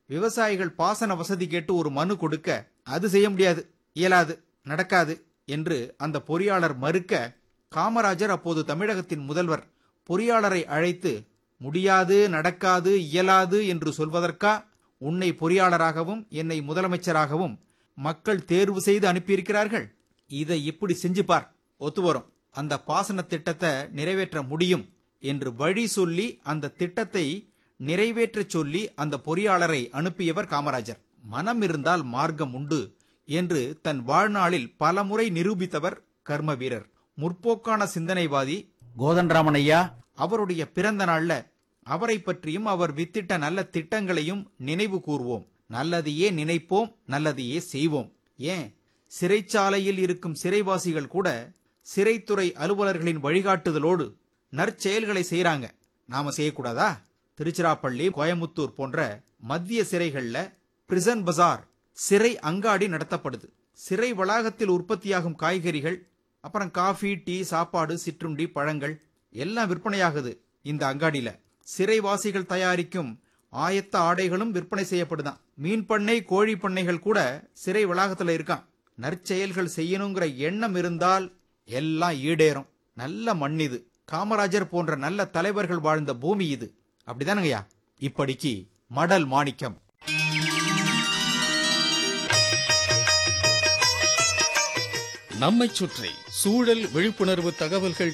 விவசாயிகள் பாசன வசதி கேட்டு ஒரு மனு கொடுக்க அது செய்ய முடியாது இயலாது நடக்காது என்று அந்த பொறியாளர் மறுக்க காமராஜர் அப்போது தமிழகத்தின் முதல்வர் பொறியாளரை அழைத்து முடியாது நடக்காது இயலாது என்று சொல்வதற்கா உன்னை பொறியாளராகவும் என்னை முதலமைச்சராகவும் மக்கள் தேர்வு செய்து அனுப்பியிருக்கிறார்கள் இதை இப்படி செஞ்சு பார் ஒத்து வரும் அந்த பாசன திட்டத்தை நிறைவேற்ற முடியும் என்று வழி சொல்லி அந்த திட்டத்தை நிறைவேற்றச் சொல்லி அந்த பொறியாளரை அனுப்பியவர் காமராஜர் மனம் இருந்தால் மார்க்கம் உண்டு என்று தன் வாழ்நாளில் பலமுறை நிரூபித்தவர் கர்ம வீரர் முற்போக்கான சிந்தனைவாதி கோதண்டராமன் ஐயா அவருடைய பிறந்த நாள்ல அவரை பற்றியும் அவர் வித்திட்ட நல்ல திட்டங்களையும் நினைவு கூர்வோம் நல்லதையே நினைப்போம் நல்லதையே செய்வோம் ஏன் சிறைச்சாலையில் இருக்கும் சிறைவாசிகள் கூட சிறைத்துறை அலுவலர்களின் வழிகாட்டுதலோடு நற்செயல்களை செய்றாங்க நாம செய்யக்கூடாதா திருச்சிராப்பள்ளி கோயமுத்தூர் போன்ற மத்திய சிறைகள்ல பிரிசன் பஜார் சிறை அங்காடி நடத்தப்படுது சிறை வளாகத்தில் உற்பத்தியாகும் காய்கறிகள் அப்புறம் காஃபி டீ சாப்பாடு சிற்றுண்டி பழங்கள் எல்லாம் விற்பனையாகுது இந்த அங்காடியில சிறைவாசிகள் தயாரிக்கும் ஆயத்த ஆடைகளும் விற்பனை செய்யப்படுதான் மீன் பண்ணை கோழி பண்ணைகள் கூட சிறை வளாகத்துல இருக்கான் நற்செயல்கள் செய்யணுங்கிற எண்ணம் இருந்தால் எல்லாம் ஈடேறும் நல்ல மண் இது காமராஜர் போன்ற நல்ல தலைவர்கள் வாழ்ந்த பூமி இது அப்படிதானுங்கய்யா இப்படிக்கு மடல் மாணிக்கம் நம்மைச் சுற்றி சூழல் விழிப்புணர்வு தகவல்கள்